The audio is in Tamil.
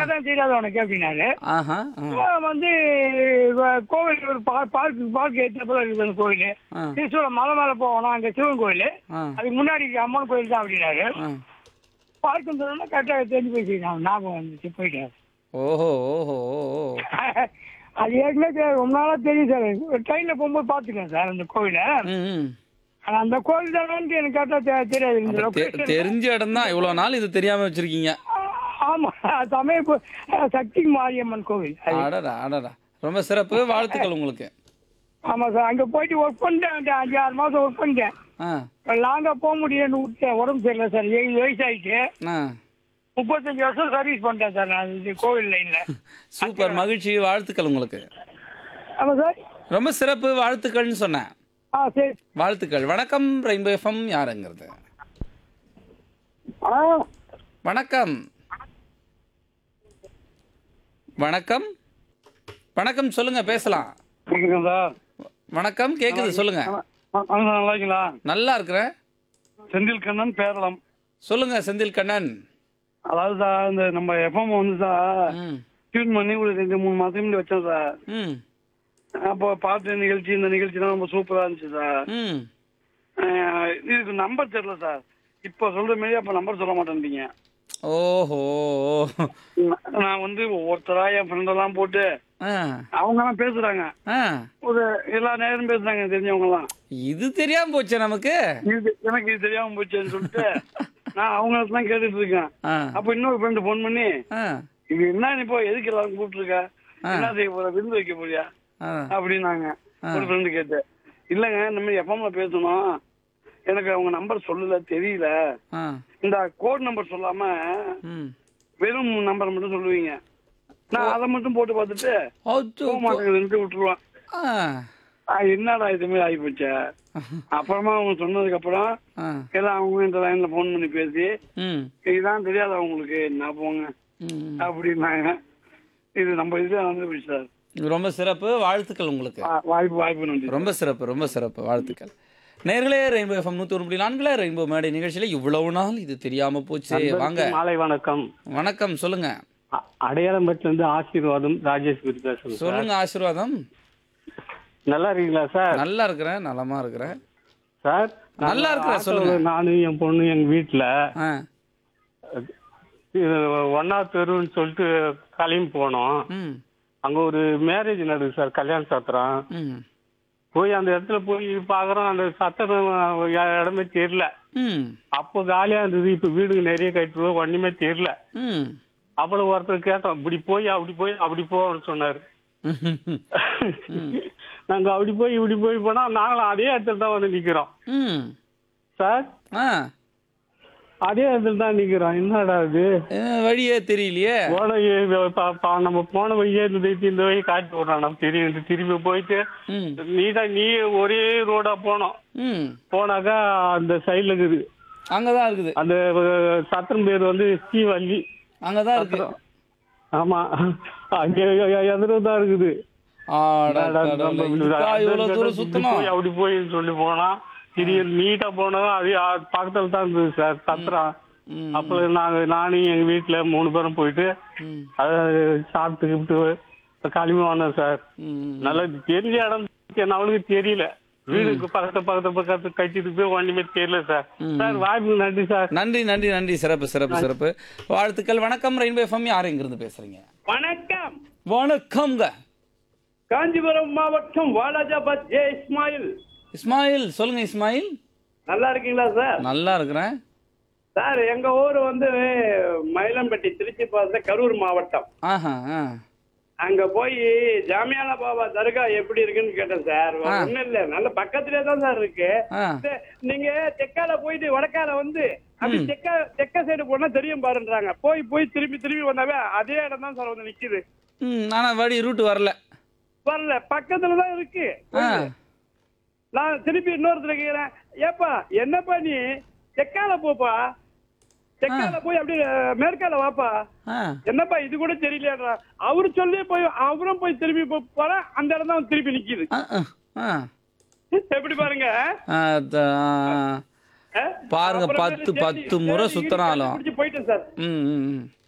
தான் தெரியாது உனக்கு அப்படின்னாரு ஆஹா ஆ, அப்புறம் வந்து வ- கோவில் ஒரு பா- பார்க்கு பார்க் ஏற்றப்போ இருக்குது அந்த கோயில் ஆ. திருச்சூர் மலை மேலே போகணும் அங்கே சிவன் கோயில் ஆ, அதுக்கு முன்னாடி அம்மன் கோயில் தான் அப்படின்னாரு ஆ. பார்க்குன்னு சொன்னா கரெக்டாக தெரிஞ்சு போயிடுச்சு நான் ஞாபகம் வந்துச்சு போயிட்டேன் ஓஹோ ஓஹோ ஓஹோ அது ஏற்கனவே தெ- ரொம்ப நாளாக தெரியும் சார் ட்ரெயினில் போகும்போது பார்த்துக்கேன் சார் அந்த கோயிலை ம் ம். ஆனால் அந்த கோயில் தானு எனக்கு கரெக்டாக தெரியாது இந்த அப்ப தெ- location. தெரிஞ்ச இடம் தான் இவ்வளவு நாள் இது தெரியாம வச்சிருக்கீங்க ஆமா சமய கோ- சக்தி மாரியம்மன் கோவில் அது. அடடா அடடா ரொம்ப சிறப்பு வாழ்த்துக்கள் உங்களுக்கு ஆமா சார் அங்க போயிட்டு ஒர்க் பண்ணிட்டேன் அந்த அஞ்சு ஆறு மாசம் ஒர்க் பண்ணிட்டேன் ஆ லாங்கா போக முடியலன்னு விட்டேன் உடம்பு சரியில்லை சார் ஏழு வயசு ஆயிடுச்சு ஆ முப்பத்தஞ்சு வருஷம் சர்வீஸ் பண்ணிட்டேன் சார் நான் இது கோவில் லைன்ல சூப்பர் மகிழ்ச்சி வாழ்த்துக்கள் உங்களுக்கு ஆமா சார் ரொம்ப சிறப்பு வாழ்த்துக்கள்னு சொன்னேன் ஆ சரி வாழ்த்துக்கள் வணக்கம் ரெயின்போ எஃப்எம் யாருங்கிறது ஆ வணக்கம் வணக்கம் வணக்கம் சொல்லுங்க பேசலாம் கேக்குதுங்க சார் வணக்கம் கேக்குது சொல்லுங்க நல்லா இருக்கீங்களா நல்லா இருக்கிறேன் செந்தில் கண்ணன் பேரளம் சொல்லுங்க செந்தில் கண்ணன் அதாவது சார் இந்த நம்ம எஃப்எம் வந்து சார் ம் டியூன் பண்ணி ஒரு ரெண்டு மூணு மாதம் முன்னாடி வச்சோம் சார் ம் அப்போ பாட்டு நிகழ்ச்சி இந்த நிகழ்ச்சிலாம் ரொம்ப சூப்பரா இருந்துச்சு சார் ம் அஹ் இதுக்கு நம்பர் தெரியல சார் இப்போ சொல்ற மாரி அப்போ நம்பர் சொல்ல மாட்டேன்றீங்க ஓஹோ நான் நான் வந்து ஒவ்வொருத்தரா என் ஃப்ரெண்டெல்லாம் போட்டு ஆ அவங்க எல்லாம் பேசுறாங்க ஆ ஒரு எல்லா நேரம் பேசுறாங்க தெரிஞ்சவங்க எல்லாம் இது தெரியாம போச்சே நமக்கு இது எனக்கு இது தெரியாம போச்சுன்னு சொல்லிட்டு நான் அவங்களுக்கு தான் கேட்டுட்டு இருக்கேன் ஆ அப்ப இன்னொரு ஃப்ரெண்டு ஃபோன் பண்ணி ஆ இது என்ன நீ இப்போ எதுக்கு எல்லாரும் கூப்பிட்டுருக்க என்ன செய்ய போற விருந்து வைக்க போறியா ஆ அப்படின்னாங்க ஒரு ஃப்ரெண்டு கேட்டு இல்லைங்க இந்த மாதிரி எஃப்எம்ல பேசணும் எனக்கு அவங்க நம்பர் சொல்லல தெரியல ஆ இந்த கோட் நம்பர் சொல்லாம ம் வெறும் நம்பர் மட்டும் சொல்லுவீங்க நான் அதை மட்டும் போட்டு பார்த்துட்டு அச்சோ. போக மாட்டேங்குதுன்ட்டு விட்டுருவேன் ஆ ஆ, என்னடா இது மாதிரி ஆகி போச்சு அப்புறமா அவங்க சொன்னதுக்கு அப்புறம் ஆ எல்லாம் அவங்க இந்த லைன்ல ஃபோன் பண்ணி பேசி ம் இதுதான் தெரியாது அவங்களுக்கு நான் போங்க ம் அப்படின்னாங்க இது நம்ம இதுல வந்து போச்சு சார் ரொம்ப சிறப்பு வாழ்த்துக்கள் உங்களுக்கு வா- வாய்ப்பு வாய்ப்பு நன்றி ரொம்ப சிறப்பு ரொம்ப சிறப்பு வாழ்த்துக்கள் நேர்களே ரெயின்போ எஃப்எம் நூற்றி ஒரு புள்ளி நான்குல ரெயின்போ மேடை நிகழ்ச்சியில் இவ்வளவு நாள் இது தெரியாம போச்சு வாங்க மாலை வணக்கம் வணக்கம் சொல்லுங்க அ- அடையாளம்பட்டில இருந்து ஆசீர்வாதம் ராஜேஸ்வரி பேசுறேன் சார் சொல்லுங்க ஆசீர்வாதம் நல்லா இருக்கீங்களா சார் நல்லா இருக்கிறேன் நலமா இருக்கிறேன் சார் நல்லா இருக்கிறேன், ஆட்டோல சொல்லுங்க. நானும் என் பொண்ணு எங்க வீட்டுல ஆ ஒன்னா தெருன்னு சொல்லிட்டு கிளம்பி போனோம் ம் அங்க ஒரு மேரேஜ் நடக்குது சார் கல்யாண சத்திரம் ம் போய் அந்த இடத்துல போய் பாக்குறோம் அந்த சத்திரம் இடமே தெரியல ம் அப்போ காலியா இருந்தது இப்ப வீடுங்க நிறைய கட்டுருவோம் ஒண்ணுமே தெரியல ம் அப்புறம் ஒருத்தர் கேட்டோம் இப்படி போய் அப்படி போய் அப்படி போன்னு சொன்னாரு நாங்க அப்படி போய் இப்படி போய் போனா நாங்களும் அதே இடத்துல தான் வந்து நிக்கிறோம் ம் சார் ஆ அதே இடத்துல தான் நிக்கிறோம் என்னடா இது அஹ், வழியே தெரியலையே போன வழி- பா- பா- நம்ம போன வழியே இந்த இந்த வழி காட்டி விடுறான் நம்ம திரும்பி திரும்பி போயிட்டு ம் நீ தான் நீ ஒரே ரோடா போனோம் ம் போனாக்கா அந்த சைடுல இருக்குது அங்கதான் இருக்குது அந்த அஹ், சத்திரம் பேர் வந்து ஸ்ரீவல்லி அங்கதான் இருக்கு ஆமா அங்க எதிர தான் இருக்குது ஆடா நம்ம கடவுளே, இப்படி இதுக்கா அந்த இவ்வளவு இடத்துல தூரம் இப்படி சுத்தணும் போய் அப்படி போய் சொல்லி போனா திடீர் நீட்டா போனதும் அது அ- பக்கத்துல தான் இருந்தது சார் சத்திரம் ம், அப்ப நாங்க நானும் எங்க வீட்டுல மூணு பேரும் போயிட்டு ம், அதை சாப்பிட்டுக்கிட்டு கிளம்பி வந்தோம் சார் ம். நல்லா தெரிஞ்ச இடம் அவனுக்கு தெரியல வீடுக்கு பக்கத்து பக்கத்து பக்கத்து கட்டிட்டு போய் ஒண்ணுமே தெரியல சார் சார் வாய்ப்புக்கு நன்றி சார் நன்றி நன்றி நன்றி சிறப்பு சிறப்பு சிறப்பு வாழ்த்துக்கள் வணக்கம் ரெயின்போ எஃப்எம் யார் இங்கிருந்து பேசுறீங்க வணக்கம் வணக்கம்ங்க காஞ்சிபுரம் மாவட்டம் வாலாஜாபாத் ஜே இஸ்மாயில் இஸ்மாயில் சொல்லுங்க இஸ்மாயில் நல்லா இருக்கீங்களா சார் நல்லா இருக்கிறேன் சார் எங்க ஊர் வந்து மயிலம்பட்டி திருச்சி பாச கரூர் மாவட்டம் ஆஹா ஆ அங்க போய் ஜாமியானா பாபா தர்கா எப்படி இருக்குன்னு கேட்டேன் சார் ஒண்ணும் இல்ல நல்ல பக்கத்திலே தான் சார் இருக்கு ஆ சே- நீங்க தெற்கால போயிட்டு வடக்கால வந்து அப்படி தெக்க தெக்க சைடு போனா தெரியும் பாருன்றாங்க போய் போய் திரும்பி திரும்பி வந்தாவே அதே இடம் தான் சார் வந்து நிக்குது ம் ஆனால் வழி ரூட் வரல வரல பக்கத்துல தான் இருக்கு ஆ நான் திருப்பி இன்னொருத்தர கேக்குறேன் ஏப்பா என்னப்பா நீ தெற்கால போப்பா தெற்கால போய் அப்படியே அஹ், மேற்கால வாப்பா ஆ என்னப்பா இது கூட தெரியலையாடா அவரு சொல்லி போய் அவரும் போய் திரும்பி போ- போறா அந்த இடம் தான் திருப்பி நிக்குது ஆ ஆ, ஆ எப்படி பாருங்க ஆ, த- ஆ. அஹ்? பாருங்க, அப்புறம் பத்து- தேடி- பத்து முறை தேடி சுத்தினாலும். கண்டுபிடிச்சு போயிட்டேன் சார் ம் ம் ம்.